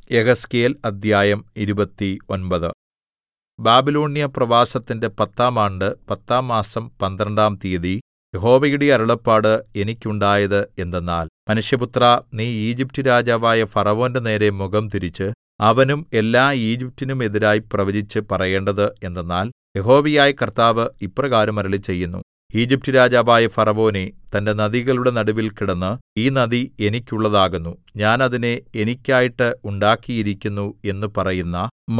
യെഹെസ്കേൽ അദ്ധ്യായം ഇരുപത്തിയൊൻപത് ബാബിലോന്യ പ്രവാസത്തിന്റെ പത്താം ആണ്ട് പത്താം മാസം പന്ത്രണ്ടാം തീയതി യഹോവയുടെ അരുളപ്പാട് എനിക്കുണ്ടായത് എന്തെന്നാൽ മനുഷ്യപുത്രാ നീ ഈജിപ്റ്റ് രാജാവായ ഫറവോന്റെ നേരെ മുഖം തിരിച്ച് അവനും എല്ലാ ഈജിപ്റ്റിനും എതിരായി പ്രവചിച്ച് പറയേണ്ടത് എന്തെന്നാൽ യഹോവയായ കർത്താവ് ഇപ്രകാരം അരുളിച്ചെയ്യുന്നു ഈജിപ്റ്റ് രാജാവായ ഫറവോനേ തന്റെ നദികളുടെ നടുവിൽ കിടന്ന് ഈ നദി എനിക്കുള്ളതാകുന്നു ഞാൻ അതിനെ എനിക്കായിട്ട് ഉണ്ടാക്കിയിരിക്കുന്നു എന്ന് പറയുന്ന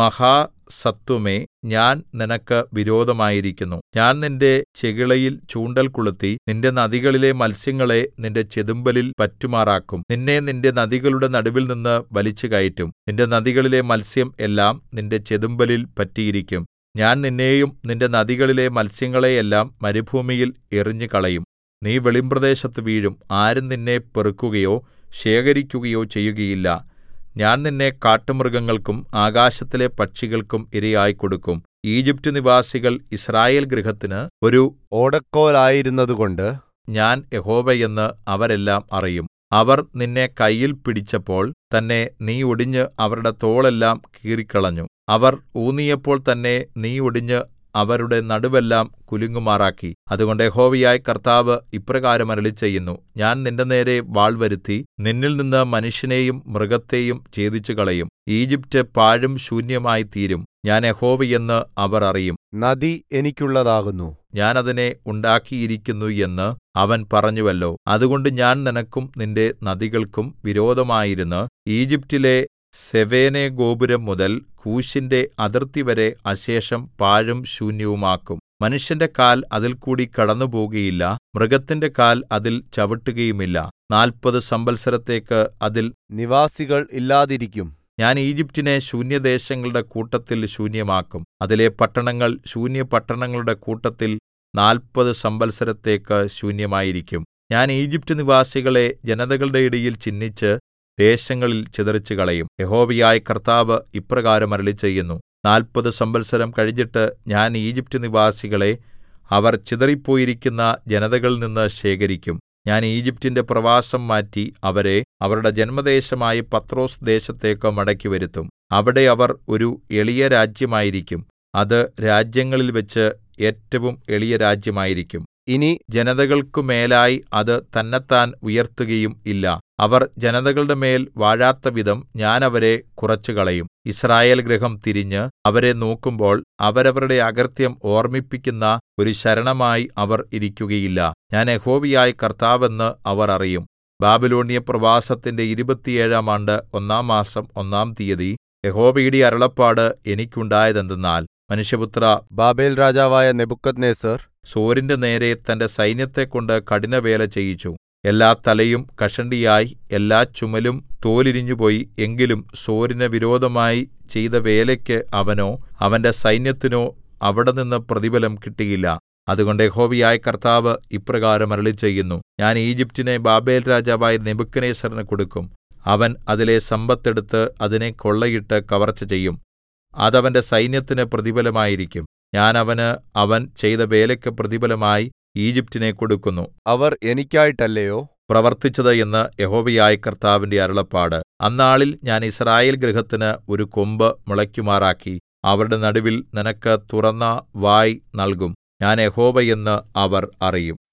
മഹാസത്വമേ ഞാൻ നിനക്ക് വിരോധമായിരിക്കുന്നു ഞാൻ നിന്റെ ചെകിളയിൽ ചൂണ്ടൽ കൊളുത്തി നിന്റെ നദികളിലെ മത്സ്യങ്ങളെ നിന്റെ ചെതുമ്പലിൽ പറ്റുമാറാക്കും നിന്നെ നിന്റെ നദികളുടെ നടുവിൽനിന്ന് വലിച്ചുകയറ്റും നിന്റെ നദികളിലെ മത്സ്യം എല്ലാം നിന്റെ ചെതുമ്പലിൽ പറ്റിയിരിക്കും ഞാൻ നിന്നെയും നിന്റെ നദികളിലെ മത്സ്യങ്ങളെയെല്ലാം മരുഭൂമിയിൽ എറിഞ്ഞുകളയും നീ വെളിമ്പ്രദേശത്ത് വീഴും ആരും നിന്നെ പെറുക്കുകയോ ശേഖരിക്കുകയോ ചെയ്യുകയില്ല ഞാൻ നിന്നെ കാട്ടുമൃഗങ്ങൾക്കും ആകാശത്തിലെ പക്ഷികൾക്കും ഇരയായി കൊടുക്കും ഈജിപ്റ്റ് നിവാസികൾ യിസ്രായേൽ ഗൃഹത്തിന് ഒരു ഓടക്കോലായിരുന്നതുകൊണ്ട് ഞാൻ യഹോവ എന്ന് അവരെല്ലാം അറിയും അവർ നിന്നെ കയ്യിൽ പിടിച്ചപ്പോൾ തന്നെ നീ ഒടിഞ്ഞ് അവരുടെ തോളെല്ലാം കീറിക്കളഞ്ഞു അവർ ഊന്നിയപ്പോൾ തന്നെ നീ ഒടിഞ്ഞ് അവരുടെ നടുവെല്ലാം കുലുങ്ങുമാറാക്കി അതുകൊണ്ട് യഹോവയായ കർത്താവ് ഇപ്രകാരം അരുളിച്ചെയ്യുന്നു ഞാൻ നിന്റെ നേരെ വാൾ വരുത്തി നിന്നിൽ നിന്ന് മനുഷ്യനെയും മൃഗത്തെയും ഛേദിച്ചുകളയും ഈജിപ്റ്റ് പാഴും ശൂന്യമായി തീരും ഞാൻ യഹോവ എന്ന് അവർ അറിയും നദി എനിക്കുള്ളതാകുന്നു ഞാൻ അതിനെ ഉണ്ടാക്കിയിരിക്കുന്നു എന്ന് അവൻ പറഞ്ഞുവല്ലോ അതുകൊണ്ട് ഞാൻ നിനക്കും നിന്റെ നദികൾക്കും വിരോധമായിരുന്ന് ഈജിപ്റ്റിലെ സെവേനെഗോപുരം മുതൽ കൂശിന്റെ അതിർത്തിവരെ അശേഷം പാഴും ശൂന്യവുമാക്കും മനുഷ്യന്റെ കാൽ അതിൽകൂടി കടന്നുപോകുകയില്ല മൃഗത്തിന്റെ കാൽ അതിൽ ചവിട്ടുകയുമില്ല നാല്പത് സംവത്സരത്തേക്ക് അതിൽ നിവാസികൾ ഇല്ലാതിരിക്കും ഞാൻ ഈജിപ്റ്റിനെ ശൂന്യദേശങ്ങളുടെ കൂട്ടത്തിൽ ശൂന്യമാക്കും അതിലെ പട്ടണങ്ങൾ ശൂന്യപട്ടണങ്ങളുടെ കൂട്ടത്തിൽ നാല്പത് സംവത്സരത്തേക്ക് ശൂന്യമായിരിക്കും ഞാൻ ഈജിപ്റ്റ് നിവാസികളെ ജനതകളുടെ ഇടയിൽ ചിന്നിച്ച് ദേശങ്ങളിൽ ചിതറിച്ചുകളയും യഹോവയായ കർത്താവ് ഇപ്രകാരം അരുളിച്ചെയ്യുന്നു നാല്പത് സംവത്സരം കഴിഞ്ഞിട്ട് ഞാൻ ഈജിപ്റ്റ് നിവാസികളെ അവർ ചിതറിപ്പോയിരിക്കുന്ന ജനതകളിൽ നിന്ന് ശേഖരിക്കും ഞാൻ ഈജിപ്റ്റിന്റെ പ്രവാസം മാറ്റി അവരെ അവരുടെ ജന്മദേശമായ പത്രോസ് ദേശത്തേക്ക് മടക്കിവരുത്തും അവിടെ അവർ ഒരു എളിയ രാജ്യമായിരിക്കും അത് രാജ്യങ്ങളിൽ വെച്ച് ഏറ്റവും എളിയ രാജ്യമായിരിക്കും ഇനി ജനതകൾക്കു മേലായി അത് തന്നെത്താൻ ഉയർത്തുകയും ഇല്ല അവർ ജനതകളുടെ മേൽ വാഴാത്തവിധം ഞാൻ അവരെ കുറച്ചുകളയും യിസ്രായേൽ ഗൃഹം തിരിഞ്ഞ് അവരെ നോക്കുമ്പോൾ അവരവരുടെ അകൃത്യം ഓർമ്മിപ്പിക്കുന്ന ഒരു ശരണമായി അവർ ഇരിക്കുകയില്ല ഞാൻ യഹോവയായ കർത്താവെന്ന് അവർ അറിയും ബാബിലോണ്യ പ്രവാസത്തിന്റെ ഇരുപത്തിയേഴാം ആണ്ട് ഒന്നാം മാസം ഒന്നാം തീയതി യഹോവയുടെ അരുളപ്പാട് എനിക്കുണ്ടായതെന്തെന്നാൽ മനുഷ്യപുത്രാ ബാബേൽ രാജാവായ നെബുക്കദ്നേസർ സോരിന്റെ നേരെ തന്റെ സൈന്യത്തെക്കൊണ്ട് കഠിനവേല ചെയ്യിച്ചു എല്ലാ തലയും കഷണ്ടിയായി എല്ലാ ചുമലും തോലുരിഞ്ഞുപോയി എങ്കിലും സോരിന് വിരോധമായി ചെയ്ത വേലയ്ക്ക് അവനോ അവന്റെ സൈന്യത്തിനോ അവിടെനിന്ന് പ്രതിഫലം കിട്ടിയില്ല അതുകൊണ്ട് യഹോവയായ കർത്താവ് ഇപ്രകാരം അരുളിച്ചെയ്യുന്നു ഞാൻ ഈജിപ്റ്റിനെ ബാബേൽ രാജാവായ നെബുക്കനേസറിന് കൊടുക്കും അവൻ അതിലെ സമ്പത്തെടുത്ത് അതിനെ കൊള്ളയിട്ട് കവർച്ച ചെയ്യും അതവന്റെ സൈന്യത്തിന് പ്രതിഫലമായിരിക്കും ഞാൻ അവന് അവൻ ചെയ്ത വേലയ്ക്ക് പ്രതിഫലമായി ഈജിപ്റ്റിനെ കൊടുക്കുന്നു അവർ എനിക്കായിട്ടല്ലയോ പ്രവർത്തിച്ചത് എന്ന് യഹോവയായ കർത്താവിന്റെ അരുളപ്പാട് അന്നാളിൽ ഞാൻ യിസ്രായേൽ ഗൃഹത്തിന് ഒരു കൊമ്പ് മുളയ്ക്കുമാറാക്കി അവരുടെ നടുവിൽ നിനക്ക് തുറന്ന വായ് നൽകും ഞാൻ യഹോവ എന്ന് അവർ അറിയും